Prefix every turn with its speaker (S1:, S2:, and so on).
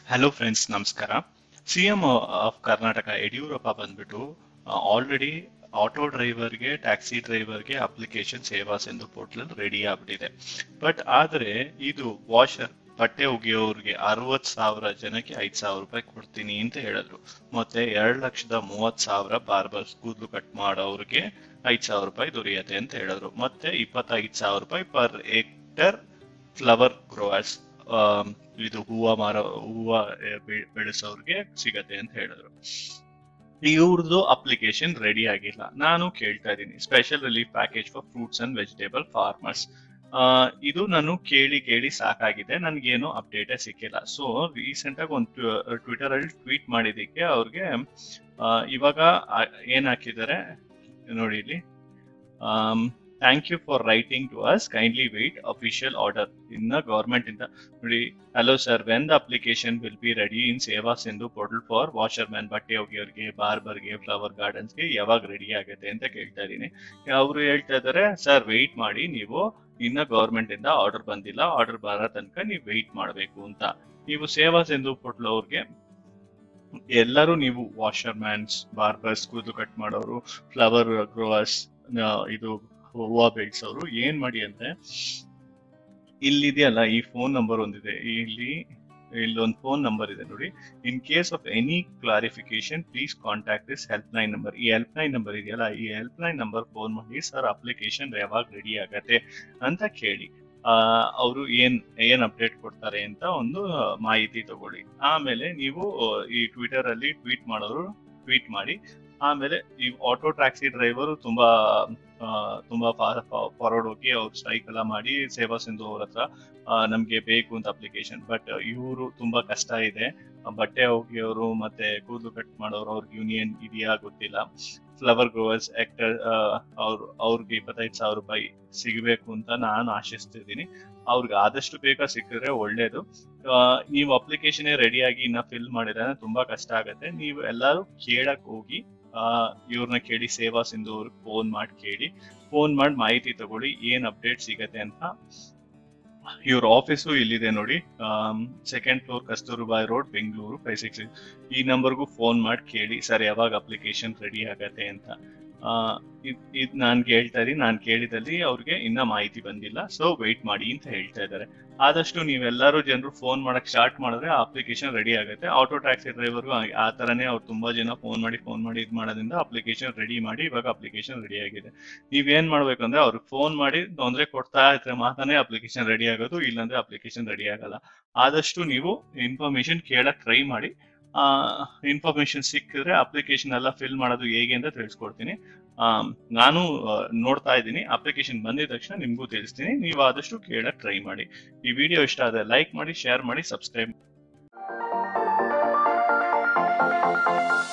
S1: hello friends ನಮಸ್ಕಾರ CM of Karnataka Yediyurappa ಬಂದ್ಬಿಟ್ಟು already auto ಡ್ರೈವರ್ಗೆ ಟ್ಯಾಕ್ಸಿ ಡ್ರೈವರ್ಗೆ application Seva Sindhu portal ready ಆಗ್ಬಿಟ್ಟಿದೆ ಬಟ್ ಆದ್ರೆ ಇದು ವಾಷರ್ ಬಟ್ಟೆ ಒಗೆಯೋರ್ಗೆ ಅರವತ್ ಸಾವಿರ ಜನಕ್ಕೆ ಐದ್ ಸಾವಿರ ರೂಪಾಯಿ ಕೊಡ್ತೀನಿ ಅಂತ ಹೇಳಿದ್ರು ಮತ್ತೆ ಎರಡ್ ಲಕ್ಷದ ಮೂವತ್ ಸಾವಿರ ಬಾರ್ಬರ್ಸ್ ಕೂದಲು ಕಟ್ ಮಾಡೋರ್ಗೆ ಐದ್ ಸಾವಿರ ರೂಪಾಯಿ ದೊರೆಯುತ್ತೆ ಅಂತ ಹೇಳಿದ್ರು ಮತ್ತೆ ಇಪ್ಪತ್ತೈದು ಸಾವಿರ ರೂಪಾಯಿ ಪರ್ ಹೆಕ್ಟರ್ ಫ್ಲವರ್ ಗ್ರೋವರ್ಸ್ ಇದು ಹೂವ ಮಾರೋ ಹೂವ ಬೆ- ಬೆಳೆಸೋರ್ಗೆ ಸಿಗತ್ತೆ ಅಂತ ಹೇಳಿದ್ರು ಇವ್ರದ್ದು ಅಪ್ಲಿಕೇಶನ್ ರೆಡಿ ಆಗಿಲ್ಲ ನಾನು ಕೇಳ್ತಾ ಇದ್ದೀನಿ special relief package for fruits and vegetable farmers ಇದು ನಾನು ಕೇಳಿ ಕೇಳಿ ಸಾಕಾಗಿದೆ ನನ್ಗೇನು ಅಪ್ಡೇಟೇ ಸಿಕ್ಕಿಲ್ಲ ಸೊ ರೀಸೆಂಟ್ ಆಗಿ ಒಂದು ಟ್ವಿಟರ್ ಅಲ್ಲಿ ಟ್ವೀಟ್ ಮಾಡಿದಕ್ಕೆ ಅವ್ರಿಗೆ ಆ, ಇವಾಗ ಆ, ಏನ್ ಹಾಕಿದ್ದಾರೆ ನೋಡಿ ಇಲ್ಲಿ thank you for writing to us kindly wait official order ಇನ್ನ ಗವರ್ಮೆಂಟ್ ಇಂದ ನೋಡಿ hello sir when the application will be ready in Seva Sindhu portal for washer man ಬಟ್ಟೆ ಒಗೆಯೋರ್ಗೆ ಬಾರ್ಬರ್ಗೆ ಫ್ಲವರ್ ಗಾರ್ಡನ್ಸ್ಗೆ ಯಾವಾಗ ರೆಡಿ ಆಗುತ್ತೆ ಅಂತ ಕೇಳ್ತಾ ಇದ್ದೀನಿ ಅವರು ಹೇಳ್ತಾ ಇದಾರೆ ಸರ್ ವೆಯ್ಟ್ ಮಾಡಿ ನೀವು ಇನ್ನ ಗವರ್ಮೆಂಟ್ ಇಂದ ಆರ್ಡರ್ ಬಂದಿಲ್ಲ ಆರ್ಡರ್ ಬರೋ ತನಕ ನೀವು ವೆಯ್ಟ್ ಮಾಡಬೇಕು ಅಂತ ನೀವು ಸೇವಾ ಸಿಂಧು ಪೋರ್ಟಲ್ ಅವ್ರಿಗೆ ಎಲ್ಲರೂ ನೀವು ವಾಷರ್ ಮ್ಯಾನ್ಸ್ ಬಾರ್ಬರ್ಸ್ ಕೂದಲು ಕಟ್ ಮಾಡೋರು ಫ್ಲವರ್ ಗ್ರೋವರ್ಸ್ ಇದು ಹೂವ ಬೆಳೆಸೋರು ಏನ್ ಮಾಡಿ ಅಂದ್ರೆ ಇಲ್ಲಿದೆಯಲ್ಲ ಈ ಫೋನ್ ನಂಬರ್ ಒಂದಿದೆ ಇಲ್ಲಿ ಇಲ್ಲೊಂದು ಫೋನ್ ನಂಬರ್ ಇದೆ ನೋಡಿ in case of any clarification please contact this help line number ಈ ಹೆಲ್ಪ್ ಲೈನ್ ನಂಬರ್ ಇದೆಯಲ್ಲ ಈ ಹೆಲ್ಪ್ ಲೈನ್ ನಂಬರ್ ಫೋನ್ ಮಾಡಿ ಸರ್ ಅಪ್ಲಿಕೇಶನ್ ಯಾವಾಗ ರೆಡಿ ಆಗತ್ತೆ ಅಂತ ಕೇಳಿ ಅವರು ಏನ್ ಏನ್ ಅಪ್ಡೇಟ್ ಕೊಡ್ತಾರೆ ಅಂತ ಒಂದು ಮಾಹಿತಿ ತಗೊಳ್ಳಿ ಆಮೇಲೆ ನೀವು ಈ ಟ್ವಿಟರ್ ಅಲ್ಲಿ ಟ್ವೀಟ್ ಮಾಡೋರು ಟ್ವೀಟ್ ಮಾಡಿ ಆಮೇಲೆ ಈ ಆಟೋ ಟ್ಯಾಕ್ಸಿ ಡ್ರೈವರು ತುಂಬಾ ಆ, ತುಂಬಾ ಫಾರ್ವರ್ಡ್ ಹೋಗಿ ಅವ್ರು ಸ್ಟ್ರೈಕ್ ಎಲ್ಲ ಮಾಡಿ ಸೇವಾ ಸಿಂಧು ಅವ್ರ ಹತ್ರ ಆ, ನಮ್ಗೆ ಬೇಕು ಅಂತ ಅಪ್ಲಿಕೇಶನ್ ಬಟ್ ಇವರು ತುಂಬಾ ಕಷ್ಟ ಇದೆ ಆ, ಬಟ್ಟೆ ಒಗೆಯೋರು ಮತ್ತೆ ಕೂದಲು ಕಟ್ ಮಾಡೋರು ಅವ್ರಿಗೆ ಯೂನಿಯನ್ ಇದೆಯಾ ಗೊತ್ತಿಲ್ಲ ಫ್ಲವರ್ ಗ್ರೋವರ್ಸ್ ಆಕ್ಟರ್ ಅವ್ರು ಅವ್ರಿಗೆ ಇಪ್ಪತ್ತೈದು ಸಾವಿರ ರೂಪಾಯಿ ಸಿಗಬೇಕು ಅಂತ ನಾನು ಆಶಿಸ್ತಿದ್ದೀನಿ ಅವ್ರಿಗೆ ಆದಷ್ಟು ಬೇಗ ಸಿಕ್ಕಿದ್ರೆ ಒಳ್ಳೇದು ಆ, ನೀವು ಅಪ್ಲಿಕೇಶನ್ ರೆಡಿ ಆಗಿ ಇನ್ನ ಫಿಲ್ ಮಾಡಿದ್ರೆ ತುಂಬಾ ಕಷ್ಟ ಆಗುತ್ತೆ ನೀವು ಎಲ್ಲರೂ ಕೇಳಕ್ ಹೋಗಿ ಇವ್ರನ್ನ ಕೇಳಿ ಸೇವಾ ಸಿಂಧು ಅವ್ರಿಗೆ ಫೋನ್ ಮಾಡಿ ಕೇಳಿ ಫೋನ್ ಮಾಡಿ ಮಾಹಿತಿ ತಗೊಳ್ಳಿ ಏನ್ ಅಪ್ಡೇಟ್ ಸಿಗತ್ತೆ ಅಂತ ಇವ್ರ ಆಫೀಸು ಇಲ್ಲಿದೆ ನೋಡಿ second floor Kasturba road Bengaluru five six ಈ ನಂಬರ್ಗೂ ಫೋನ್ ಮಾಡಿ ಕೇಳಿ ಸರ್ ಯಾವಾಗ ಅಪ್ಲಿಕೇಶನ್ ರೆಡಿ ಆಗತ್ತೆ ಅಂತ ಆ, ಇದ್ ಇದ್ ನಾನ್ ಕೇಳ್ತಾ ಇದೀನಿ ನಾನ್ ಕೇಳಿದಲ್ಲಿ ಅವ್ರಿಗೆ ಇನ್ನ ಮಾಹಿತಿ ಬಂದಿಲ್ಲ ಸೊ ವೆಯ್ಟ್ ಮಾಡಿ ಅಂತ ಹೇಳ್ತಾ ಇದ್ದಾರೆ ಆದಷ್ಟು ನೀವೆಲ್ಲರೂ ಜನರು ಫೋನ್ ಮಾಡಕ್ ಸ್ಟಾರ್ಟ್ ಮಾಡಿದ್ರೆ ಅಪ್ಲಿಕೇಶನ್ ರೆಡಿ ಆಗುತ್ತೆ ಆಟೋ ಟ್ಯಾಕ್ಸಿ ಡ್ರೈವರ್ಗೂ ಆ ತರನೇ ಅವ್ರು ತುಂಬಾ ಜನ ಫೋನ್ ಮಾಡಿ ಫೋನ್ ಮಾಡಿ ಇದ್ ಮಾಡೋದ್ರಿಂದ ಅಪ್ಲಿಕೇಶನ್ ರೆಡಿ ಮಾಡಿ ಇವಾಗ ಅಪ್ಲಿಕೇಶನ್ ರೆಡಿ ಆಗಿದೆ ನೀವೇನ್ ಮಾಡ್ಬೇಕಂದ್ರೆ ಅವ್ರಿಗೆ ಫೋನ್ ಮಾಡಿ ತೊಂದ್ರೆ ಕೊಡ್ತಾ ಇದ್ರೆ ಮಾತಾನೆ ಅಪ್ಲಿಕೇಶನ್ ರೆಡಿ ಆಗೋದು ಇಲ್ಲಾಂದ್ರೆ ಅಪ್ಲಿಕೇಶನ್ ರೆಡಿ ಆಗಲ್ಲ ಆದಷ್ಟು ನೀವು ಇನ್ಫಾರ್ಮೇಶನ್ ಕೇಳಕ್ ಟ್ರೈ ಮಾಡಿ ಆ ಇನ್ಫಾರ್ಮೇಶನ್ ಸಿಕ್ಕಿದ್ರೆ ಅಪ್ಲಿಕೇಶನ್ ಎಲ್ಲ ಫಿಲ್ ಮಾಡೋದು ಹೇಗೆ ಅಂತ ತಿಳಿಸ್ಕೊಡ್ತೀನಿ ಆ, ನಾನು ಆ, ನೋಡ್ತಾ ಇದ್ದೀನಿ ಅಪ್ಲಿಕೇಶನ್ ಬಂದಿದ ತಕ್ಷಣ ನಿಮ್ಗೂ ತಿಳಿಸ್ತೀನಿ ನೀವು ಆದಷ್ಟು ಕೇಳಕ್ ಟ್ರೈ ಮಾಡಿ ಈ ವಿಡಿಯೋ ಇಷ್ಟ ಆದ್ರೆ ಲೈಕ್ ಮಾಡಿ ಶೇರ್ ಮಾಡಿ ಸಬ್ಸ್ಕ್ರೈಬ್